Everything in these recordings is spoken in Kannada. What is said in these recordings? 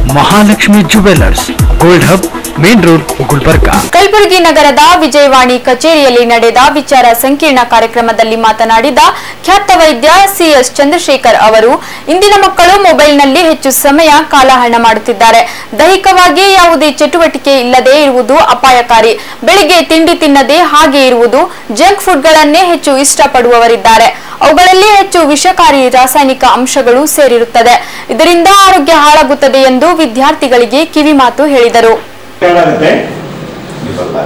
Mahalakshmi jewellers gold hub main road Gulbarga Kalaburagi ನಗರದ ವಿಜಯವಾಣಿ ಕಚೇರಿಯಲ್ಲಿ ನಡೆದ ವಿಚಾರ ಸಂಕಿರಣ ಕಾರ್ಯಕ್ರಮದಲ್ಲಿ ಮಾತನಾಡಿದ ಖ್ಯಾತ ವೈದ್ಯ ಸಿಎಸ್ ಚಂದ್ರಶೇಖರ್ ಅವರು ಇಂದಿನ ಮಕ್ಕಳು ಮೊಬೈಲ್ನಲ್ಲಿ ಹೆಚ್ಚು ಸಮಯ ಕಾಲಹರಣ ಮಾಡುತ್ತಿದ್ದಾರೆ ದೈಹಿಕವಾಗಿ ಯಾವುದೇ ಚಟುವಟಿಕೆ ಇಲ್ಲದೆ ಇರುವುದು ಅಪಾಯಕಾರಿ ಬೆಳಿಗ್ಗೆ ತಿಂಡಿ ತಿನ್ನದೆ ಹಾಗೆ ಇರುವುದು ಜಂಕ್ ಫುಡ್ಗಳನ್ನೇ ಹೆಚ್ಚು ಇಷ್ಟಪಡುವವರಿದ್ದಾರೆ ಅವುಗಳಲ್ಲಿ ಹೆಚ್ಚು ವಿಷಕಾರಿ ರಾಸಾಯನಿಕ ಅಂಶಗಳು ಸೇರಿರುತ್ತದೆ ಇದರಿಂದ ಆರೋಗ್ಯ ಹಾಳಾಗುತ್ತದೆ ಎಂದು ವಿದ್ಯಾರ್ಥಿಗಳಿಗೆ ಕಿವಿಮಾತು ಹೇಳಿದರು ಏನಾಗುತ್ತೆ ವಿಫಲ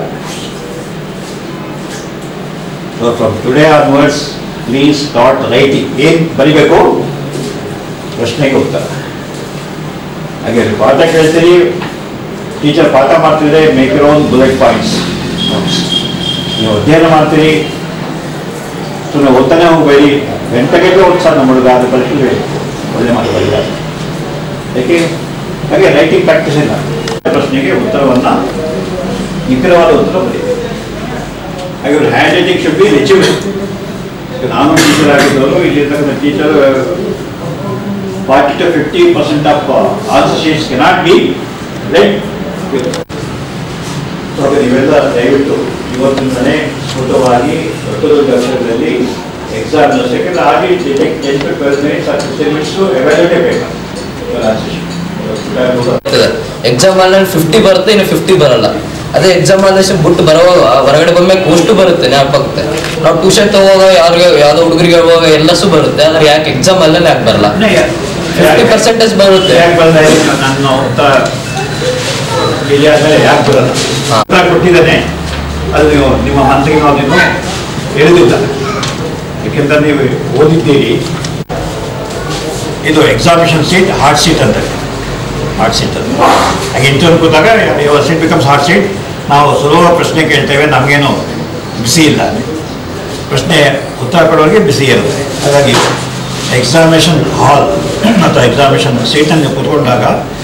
so from today onwards please start writing ಏನು ಬರಿಬೇಕು ಪ್ರಶ್ನೆಗೆ ಉತ್ತರ ಹಾಗೆ ಪಾಠ ಕೇಳ್ತೀರಿ ಟೀಚರ್ ಪಾಠ ಮಾಡ್ತಿದ್ರೆ make your own bullet points ನೀವು ಅಧ್ಯಯನ ಮಾಡ್ತೀರಿ ಸುಮ್ಮನೆ ಓದ್ತಾನೆ ಹೋಗಬೇಡಿ ಗಂಟೆಗೆ ಉತ್ಸಾಹ ನಮ್ಮ ಹುಡುಗ ಅದು ಪರೀಕ್ಷೆ ಒಳ್ಳೆ ಮಾತು ಬರೀತಾರೆ ಯಾಕೆ ಹಾಗೆ ರೈಟಿಂಗ್ ಪ್ರಾಕ್ಟೀಸ್ ಇಲ್ಲ ಪ್ರಶ್ನೆಗೆ ಉತ್ತರವನ್ನ ನಿಖರವಾದ ಉತ್ತರ ಬರೀಬೇಕು ಹಾಗೆ ಇವ್ರ handwriting should be readable ನಾನು ಟೀಚರ್ ಆಗಿದ್ದವರು ಇಲ್ಲಿರ್ತಕ್ಕಂಥ teacher forty to fifty percent of answer sheets cannot be read so ಹಾಗೆ ನೀವೆಲ್ಲ ದಯವಿಟ್ಟು ಇವತ್ತಿಂದಲೇ ಸ್ಫುಟವಾಗಿ ಹೊತ್ತದೊಂದು ಅಕ್ಷರದಲ್ಲಿ ಎಕ್ಸಾಮ್ ಯಾಕಂದ್ರೆ ಹಾಗೆ ten to twelve minutes fifteen minutes ಎವ್ಯಾಲ್ಯೂಟೇ ಬೇಕು ಎಕ್ಸಾಮ್ ಅಲ್ಲಿ ಫಿಫ್ಟಿ ಬರುತ್ತೆ ಇನ್ನು ಫಿಫ್ಟಿ ಬರಲ್ಲ ಅದೇ ಎಕ್ಸಾಮ್ ಆದ ಬಿಟ್ಟು ಬರುವಾಗ ಹೊರಗಡೆ ಬಂದ್ಮೇಲೆ ಅಷ್ಟು ಬರುತ್ತೆ ಜ್ಞಾಪಕತ್ತೆ ನಾವು ಟ್ಯೂಷನ್ ತಗೋವಾಗ ಯಾರಿಗೆ ಯಾವ್ದೋ ಹುಡುಗರಿಗೆ ಹೇಳುವಾಗ ಎಲ್ಲಸು ಬರುತ್ತೆ ಆದ್ರೆ ಯಾಕೆ ಎಕ್ಸಾಮ್ ಅಲ್ಲೇ ಯಾಕೆ ಬರಲ್ಲ ಫಿಫ್ಟಿ ಪರ್ಸೆಂಟೇಜ್ ಬರುತ್ತೆ ಯಾಕೆ ಬಂದ ನನ್ನ ಉತ್ತರ ಇಲ್ಲಿ ಆದ್ಮೇಲೆ ಯಾಕೆ ಬರಲ್ಲ ಹಾ. ಉತ್ತರ ಕೊಟ್ಟಿದ್ದಾನೆ ಅದು ನೀವು ನಿಮ್ಮ ಮನಸ್ಸಿಗೆ ನಾವು ನೀವು ಹೇಳಿದಿಲ್ಲ ಯಾಕೆಂದ್ರೆ ನೀವು ಓದಿದ್ದೀರಿ ಇದು ಎಕ್ಸಾಮಿನೇಷನ್ ಸೀಟ್ ಹಾರ್ಡ್ ಸೀಟ್ ಅಂತ ಹಾರ್ಡ್ ಸೀಟ್ ಅಂತ ಹಾಗೆ ಇಂಟರ್ವ್ಯೂ ಕೂತಾಗ your seat becomes hard seat ನಾವು ಸುಲಭ ಪ್ರಶ್ನೆ ಕೇಳ್ತೇವೆ ನಮಗೇನು ಬಿಸಿ ಇಲ್ಲ ಪ್ರಶ್ನೆ ಉತ್ತರ ಕೊಡೋರಿಗೆ ಬಿಸಿ ಇರುತ್ತೆ ಹಾಗಾಗಿ ಎಕ್ಸಾಮಿನೇಷನ್ ಹಾಲ್ ಅಥವಾ ಎಕ್ಸಾಮಿನೇಷನ್ ಸೀಟನ್ನು ಕೂತ್ಕೊಂಡಾಗ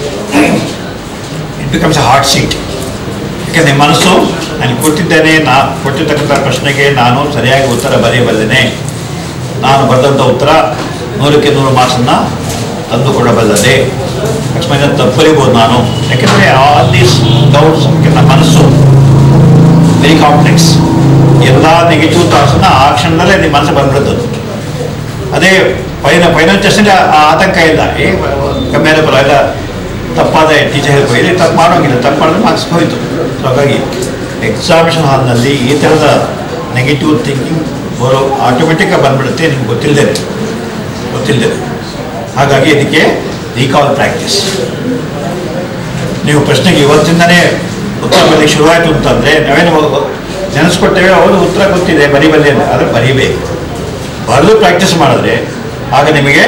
it becomes a hard seat ಯಾಕೆಂದರೆ ಮನಸ್ಸು ನಾನು ಕೊಟ್ಟಿದ್ದೇನೆ ನಾ ಕೊಟ್ಟಿರ್ತಕ್ಕಂಥ ಪ್ರಶ್ನೆಗೆ ನಾನು ಸರಿಯಾಗಿ ಉತ್ತರ ಬರೆಯಬಲ್ಲೆನೆ ನಾನು ಬರೆದಂಥ ಉತ್ತರ ನೂರಕ್ಕೆ ನೂರು ಮಾರ್ಕ್ಸನ್ನು ತಂದುಕೊಡಬಲ್ಲದೆ ಅಕಸ್ಮಾತ್ ತಪ್ಪು ಬರಿಬೋದು ನಾನು ಯಾಕೆಂದರೆ ಆಲ್ ದೀಸ್ ಡೌಟ್ಸ್ ನನ್ನ ಮನಸ್ಸು ವೆರಿ ಕಾಂಪ್ಲೆಕ್ಸ್ ಎಲ್ಲ ನೆಗೆಟಿವ್ ಥಾಟ್ಸನ್ನ ಆ ಕ್ಷಣದಲ್ಲೇ ನಿಮ್ಮ ಮನಸ್ಸು ಬಂದ್ಬಿಡ್ತದೆ ಅದೇ ಫೈನ ಫೈನಲ್ ಟೆಸ್ಟಲ್ಲಿ ಆ ಆತಂಕ ಇಲ್ಲ ಏ ಕಮ್ಮಿ ಆದ ಪರವಾಗಿಲ್ಲ ತಪ್ಪಾದ ಟೀಚರ್ ಹೇಳ್ಬೋದು ಇಲ್ಲಿ ತಪ್ಪು ಮಾಡೋಂಗಿಲ್ಲ ತಪ್ಪು ಮಾಡಿದ್ರೆ ಮಾರ್ಕ್ಸ್ ಹೋಯಿತು ಸೊ ಹಾಗಾಗಿ ಎಕ್ಸಾಮಿನೇಷನ್ ಹಾಲ್ನಲ್ಲಿ ಈ ಥರದ ನೆಗೆಟಿವ್ ಥಿಂಕಿಂಗ್ ಬರೋ ಆಟೋಮೆಟಿಕ್ಕಾಗಿ ಬಂದ್ಬಿಡುತ್ತೆ ನಿಮ್ಗೆ ಗೊತ್ತಿಲ್ಲದೆ ಗೊತ್ತಿಲ್ಲದೆ ಹಾಗಾಗಿ ಇದಕ್ಕೆ ರೀಕಾಲ್ ಪ್ರಾಕ್ಟೀಸ್ ನೀವು ಪ್ರಶ್ನೆಗೆ ಇವತ್ತಿಂದನೇ ಉತ್ತರ ಬರಲಿಕ್ಕೆ ಶುರುವಾಯಿತು ಅಂತಂದರೆ ನಾವೇನು ನೆನೆಸ್ಕೊಟ್ಟೇವೆ ಹೌದು ಉತ್ತರ ಗೊತ್ತಿದೆ ಬರಿಬಲ್ಲೆ ಅಂತ ಆದರೆ ಬರಿಬೇಕು ಬರೆದು ಪ್ರಾಕ್ಟೀಸ್ ಮಾಡಿದ್ರೆ ಆಗ ನಿಮಗೆ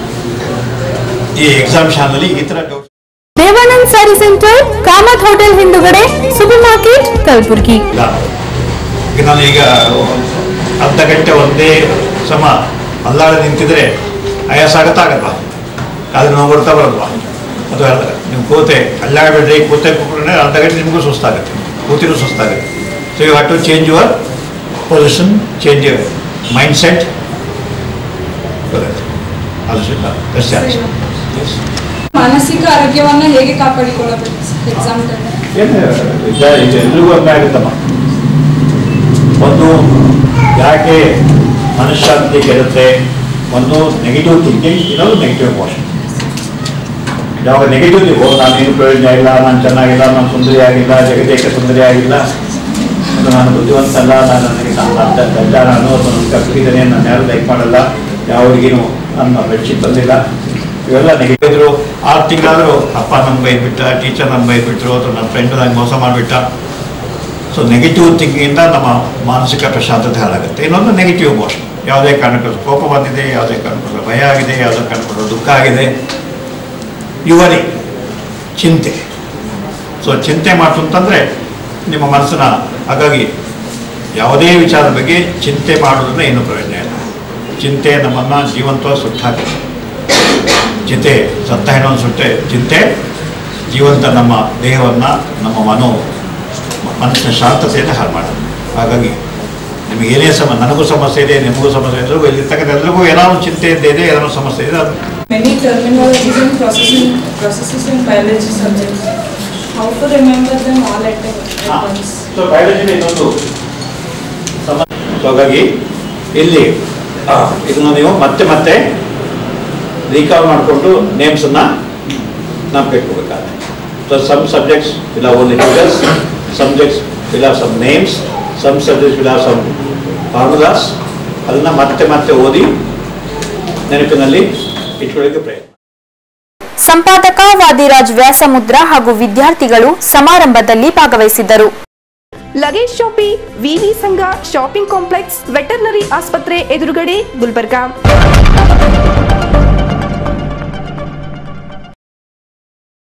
ಈ ಎಕ್ಸಾಮ್ ಶಾನಲ್ಲಿ ಈ ಥರ doubt Devanand sari centre Kamat hotel ಹಿಂದುಗಡೆ ಸೂಪರ್ ಮಾರ್ಕೆಟ್ ಕಲಬುರಗಿ ಇಲ್ಲ ಈಗ ನಾನು ಈಗ ಅರ್ಧ ಗಂಟೆ ಒಂದೇ ಸಮ ಅಲ್ಲಾಡ ನಿಂತಿದ್ರೆ ಆಯಾಸ ಆಗತ್ತಾ ಆಗಲ್ವಾ ಕಾಲು ನೋವು ಬರ್ತಾ ಬರಲ್ವಾ ಅದು ಅರ್ಧ ನೀವು ಕೂತೆ ಅಲ್ಲಾಡಬೇಡ್ರಿ ಕೂತೆ ಕೂತ್ಕೊಂಡ್ರೆ ಅರ್ಧ ಗಂಟೆ ನಿಮಗೂ ಸುಸ್ತಾಗುತ್ತೆ ಕೂತಿನೂ ಸುಸ್ತಾಗುತ್ತೆ so you have to change your position change your mindset ಆಲೋಚನೆ ದಟ್ಸ್ ಎಸ್ ಮಾನಸಿಕ ಆರೋಗ್ಯವನ್ನ ಹೇಗೆ ಕಾಪಾಡಿಕೊಳ್ಳಬೇಕು ಎಕ್ಸಾಮ್ ಟೈಮ್ ಏನು ನಿಜ ಇದು ಎಲ್ರಿಗೂ ಅರ್ಥ ಆಗುತ್ತಮ್ಮ ಒಂದು ಯಾಕೆ ಮನಃಶಾಂತಿ ಗೆರುತ್ತೆ ಒಂದು ನೆಗೆಟಿವ್ ಥಿಂಕಿಂಗ್ ಇನ್ನೊಂದು ನೆಗೆಟಿವ್ ಎಮೋಷನ್ ಯಾವಾಗ ನೆಗೆಟಿವ್ ನೀವು ನಾನೇನು ಪ್ರಯೋಜನ ಇಲ್ಲ ನಾನು ಚೆನ್ನಾಗಿಲ್ಲ ನಾನು ಸುಂದರಿ ಆಗಿಲ್ಲ ಜಗದೇಕ ಸುಂದರಿ ಆಗಿಲ್ಲ ಮತ್ತು ನಾನು ಬುದ್ಧಿವಂತ ಅಲ್ಲ ನಾನು ನನಗೆ ನಾನು ಅರ್ಧ ಗಡ್ಡ ನಾನು ಅಥವಾ ನನ್ನ ಕಪ್ಪಿದ್ದೇನೆ ನಾನು ಯಾರು ಲೈಕ್ ಮಾಡಲ್ಲ ಯಾವ ಹುಡುಗಿನೂ ನನ್ನ ಬೆಡ್ಶೀಟ್ ಬಂದಿಲ್ಲ ಇವೆಲ್ಲ ನೆಗೆಟಿವ್ ಆರು ತಿಂಗಳಾದರೂ ಅಪ್ಪ ನನ್ನ ಬೈದ್ಬಿಟ್ಟ ಟೀಚರ್ ನನ್ನ ಬೈದ್ಬಿಟ್ರು ಅಥವಾ ನನ್ನ ಫ್ರೆಂಡ್ ನಂಗೆ ಮೋಸ ಮಾಡಿಬಿಟ್ಟ ಸೊ ನೆಗೆಟಿವ್ ಥಿಂಕಿಂಗಿಂದ ನಮ್ಮ ಮಾನಸಿಕ ಪ್ರಶಾಂತತೆ ಹಾಳಾಗುತ್ತೆ ಇನ್ನೊಂದು ನೆಗೆಟಿವ್ ಎಮೋಷನ್ ಯಾವುದೇ ಕಾರಣಕ್ಕೂ ಕೋಪ ಬಂದಿದೆ ಯಾವುದೇ ಕಾರಣಕ್ಕೂ ಭಯ ಆಗಿದೆ ಯಾವುದೇ ಕಾರಣಕ್ಕೂ ದುಃಖ ಆಗಿದೆ ಯುವರಿ ಚಿಂತೆ ಸೊ ಚಿಂತೆ ಮಾಡ್ತು ಅಂತಂದರೆ ನಿಮ್ಮ ಮನಸ್ಸನ್ನ ಹಾಗಾಗಿ ಯಾವುದೇ ವಿಚಾರದ ಬಗ್ಗೆ ಚಿಂತೆ ಮಾಡೋದ್ರಿಂದ ಏನು ಪ್ರಯೋಜನ ಇಲ್ಲ ಚಿಂತೆ ನಮ್ಮನ್ನು ಜೀವಂತವಾಗಿ ಸುಟ್ಟಾಕುತ್ತೆ ಚಿಂತೆ ಸತ್ತ ಹೆಣ್ಣನ್ನು ಸುಟ್ಟೆ ಚಿಂತೆ ಜೀವಂತ ನಮ್ಮ ದೇಹವನ್ನು ನಮ್ಮ ಮನೋ ಮನಸ್ಸಿನ ಶಾಂತತೆಯನ್ನು ಹಾಳು ಮಾಡೋದು ಹಾಗಾಗಿ ನಿಮಗೆ ಏನೇ ಸಮ ನನಗೂ ಸಮಸ್ಯೆ ಇದೆ ನಿಮಗೂ ಸಮಸ್ಯೆ ಇದೆ ಇಲ್ಲಿರ್ತಕ್ಕಂಥ ಎಲ್ರಿಗೂ ಏನೋ ಒಂದು ಚಿಂತೆ ಇದೆ ಏನೋ ಸಮಸ್ಯೆ ಇದೆ ಅದು Many terminologies and processing, processes in biology subjects. How to remember them all at at once? So biologically ಇನ್ನೊಂದು ಸಮ ಸೊ ಹಾಗಾಗಿ ಇಲ್ಲಿ ಆ, ಇದನ್ನು ನೀವು ಮತ್ತೆ ಮತ್ತೆ ರೀಕಾಲ್ ಮಾಡಿಕೊಂಡು ನೇಮ್ಸನ್ನು ನಾವು ಇಟ್ಕೋಬೇಕಾಗುತ್ತೆ so some subjects will have only figures subjects will have some names some subjects will have some formulas ಅದನ್ನು ಮತ್ತೆ ಮತ್ತೆ ಓದಿ ನೆನಪಿನಲ್ಲಿ ಇಟ್ಕೊಳ್ಳೋಕ್ಕೆ ಪ್ರಯತ್ನ ಸಂಪಾದಕ ವಾದಿರಾಜ್ ವ್ಯಾಸಮುದ್ರ ಹಾಗೂ ವಿದ್ಯಾರ್ಥಿಗಳು ಸಮಾರಂಭದಲ್ಲಿ ಭಾಗವಹಿಸಿದ್ದರು ಲಗೇಜ್ ಶಾಪಿ ವಿವಿ ಸಂಘ ಶಾಪಿಂಗ್ ಕಾಂಪ್ಲೆಕ್ಸ್ ವೆಟರ್ನರಿ ಆಸ್ಪತ್ರೆ ಎದುರುಗಡೆ ಗುಲ್ಬರ್ಗಾ